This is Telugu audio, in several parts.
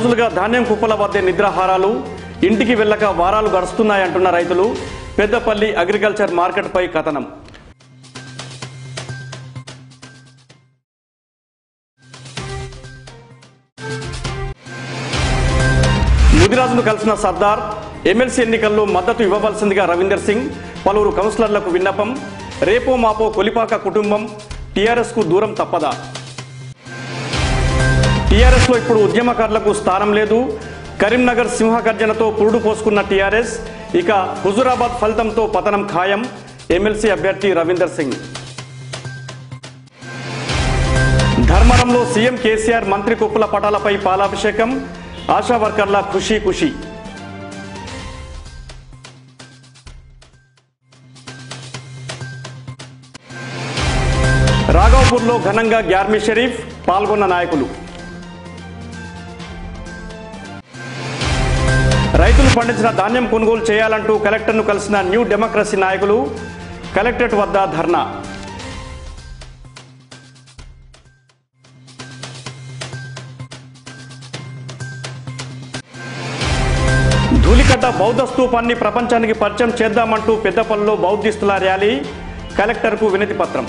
రోజులుగా ధాన్యం కుప్పల వద్దే నిద్రాహారాలు ఇంటికి వెళ్ళక వారాలు గడుస్తున్నాయంటున్న రైతులు పెద్దపల్లి అగ్రికల్చర్ మార్కెట్పై కథనం ముదిరాజును కలిసిన సర్దార్ ఎమ్మెల్సీ ఎన్నికల్లో మద్దతు ఇవ్వవలసిందిగా రవీందర్ సింగ్ పలువురు కౌన్సిలర్లకు విన్నపం రేపో మాపో కొలిపాక కుటుంబం టీఆర్ఎస్ కు దూరం తప్పదా టీఆర్ఎస్ లో ఇప్పుడు ఉద్యమకారులకు స్థానం లేదు కరీంనగర్ సింహగర్జనతో పురుడు పోసుకున్న టీఆర్ఎస్ ఇక హుజురాబాద్ ఫలితంతో పతనం ఖాయం ఎమ్మెల్సీ అభ్యర్థి రవీందర్ సింగ్ ధర్మవరంలో సీఎం కేసీఆర్ మంత్రి కుప్పుల పటాలపై పాలాభిషేకం ఆశా వర్కర్ల ఖుషీ ఖుషీ రాఘవపూర్లో ఘనంగా గ్యార్మీ షరీఫ్ పాల్గొన్న నాయకులు రైతులు పండించిన ధాన్యం కొనుగోలు చేయాలంటూ కలెక్టర్ను కలిసిన న్యూ డెమోక్రసీ నాయకులు కలెక్టరేట్ వద్ద ధర్నా ధూళికట్ట బౌద్ధ స్తూపాన్ని ప్రపంచానికి పరిచయం చేద్దామంటూ పెద్దపల్లిలో బౌద్ధిస్తుల ర్యాలీ కలెక్టర్కు వినతి పత్రం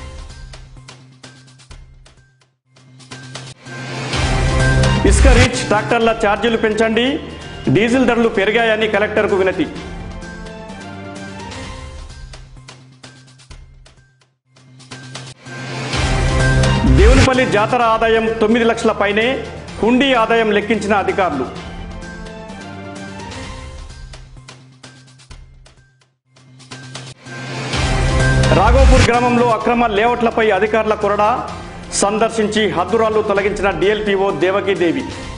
ఇసుక రీచ్ ట్రాక్టర్ల ఛార్జీలు పెంచండి డీజిల్ ధరలు పెరిగాయని కలెక్టర్కు వినతి దేవునిపల్లి జాతర ఆదాయం తొమ్మిది లక్షల పైనే హుండీ ఆదాయం లెక్కించిన అధికారులు రాఘోపూర్ గ్రామంలో అక్రమ లేఅవుట్లపై అధికారుల కొరడా సందర్శించి హద్దురాళ్లు తొలగించిన డిఎల్పీఓ దేవకీదేవి